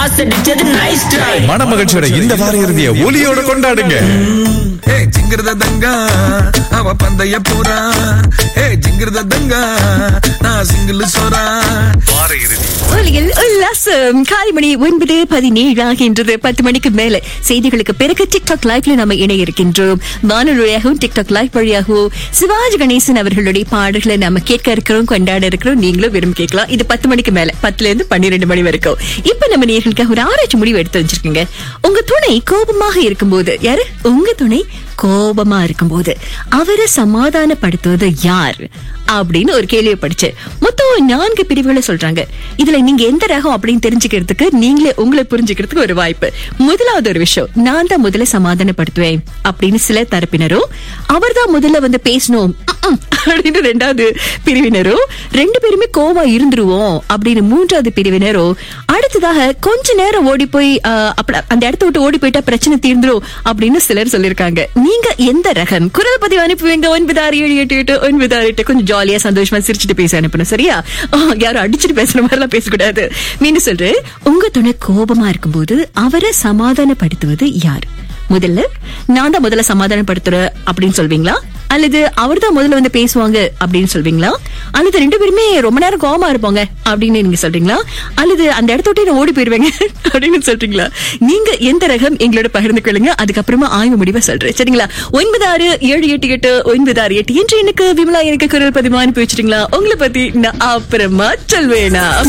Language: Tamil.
பாஸ் அடிச்சது நைஸ் ட்ரை மனமகிழ்ச்சியோட இந்த வார இறுதிய ஒலியோட கொண்டாடுங்க ஏ ஜிங்கிரத தங்கா அவ பந்தய போறா ஏ ஜிங்கிரத தங்கா நான் சிங்கிள் சோறா வார இறுதி ஒலியில் உல்லாசம் காலை மணி ஒன்பது பதினேழு ஆகின்றது பத்து மணிக்கு மேல செய்திகளுக்கு பிறகு டிக்டாக் லைவ்ல நம்ம இணைய இருக்கின்றோம் வானொலி வழியாகவும் டிக்டாக் லைவ் வழியாகவும் சிவாஜி கணேசன் அவர்களுடைய பாடல்களை நம்ம கேட்க இருக்கிறோம் கொண்டாட இருக்கிறோம் நீங்களும் விரும்பி கேட்கலாம் இது பத்து மணிக்கு மேல பத்துல இருந்து பன்னிரெண்டு மணி வரைக்கும் இப்ப நம்ம நேர்களுக்காக ஒரு ஆராய்ச்சி முடிவு எடுத்து வச்சிருக்கீங்க உங்க துணை கோபமாக இருக்கும்போது யாரு உங்க துணை கோபமா இருக்கும்போது அவரை சமாதானப்படுத்துவது யார் அப்படின்னு ஒரு கேள்வியை படிச்சேன் மொத்தம் நான்கு பிரிவுகளை சொல்றாங்க இதுல நீங்க எந்த ரகம் அப்படின்னு தெரிஞ்சுக்கிறதுக்கு நீங்களே உங்களை புரிஞ்சுக்கிறதுக்கு ஒரு வாய்ப்பு முதலாவது ஒரு விஷயம் நான் தான் முதல்ல சமாதானப்படுத்துவேன் அப்படின்னு சில தரப்பினரும் அவர் தான் முதல்ல வந்து பேசணும் ம்ம், அப்படின்னு ரெண்டாவது பிரிவினரும் ரெண்டு பேருமே கோவா இருந்துருவோம் அப்படின்னு மூன்றாவது பிரிவினரும் அடுத்ததாக கொஞ்ச நேரம் ஓடி போய் ஆஹ், அப்ப- அந்த இடத்த விட்டு ஓடி போயிட்டா பிரச்சனை தீர்ந்துரும் அப்படின்னு சிலர் சொல்லிருக்காங்க நீங்க எந்த ரகம் குரல் பதிவு அனுப்புவீங்க ஒன்பது ஆறு ஏழு எட்டு எட்டு ஒன்பது ஆறு எட்டு கொஞ்சம் ஜாலியா சந்தோஷமா சிரிச்சுட்டு பேச அனுப்பணும் சரியா ஆஹ், யாரும் அடிச்சுட்டு பேசுற மாதிரி எல்லாம் பேசக்கூடாது மீண்டும் சொல்றேன் உங்க துணை கோபமா இருக்கும்போது அவரை சமாதானப்படுத்துவது யார் முதல்ல நான் தான் முதல்ல சமாதானப்படுத்துறேன் அப்படின்னு சொல்வீங்களா அல்லது அவர் தான் முதல்ல வந்து பேசுவாங்க அப்படின்னு சொல்வீங்களா அல்லது ரெண்டு பேருமே ரொம்ப நேரம் கோவமா இருப்பாங்க அப்படின்னு நீங்க சொல்றீங்களா அல்லது அந்த இடத்த விட்டு நான் ஓடி போயிருவேங்க அப்படின்னு சொல்றீங்களா நீங்க எந்த ரகம் எங்களோட பகிர்ந்து கொள்ளுங்க அதுக்கப்புறமா ஆய்வு முடிவை சொல்றேன் சரிங்களா ஒன்பது ஆறு ஏழு எட்டு எட்டு ஒன்பது ஆறு எட்டு என்று எனக்கு விமலா எனக்கு குரல் பதிவு அனுப்பி வச்சிட்டீங்களா உங்களை பத்தி நான் அப்புறமா சொல்வேனா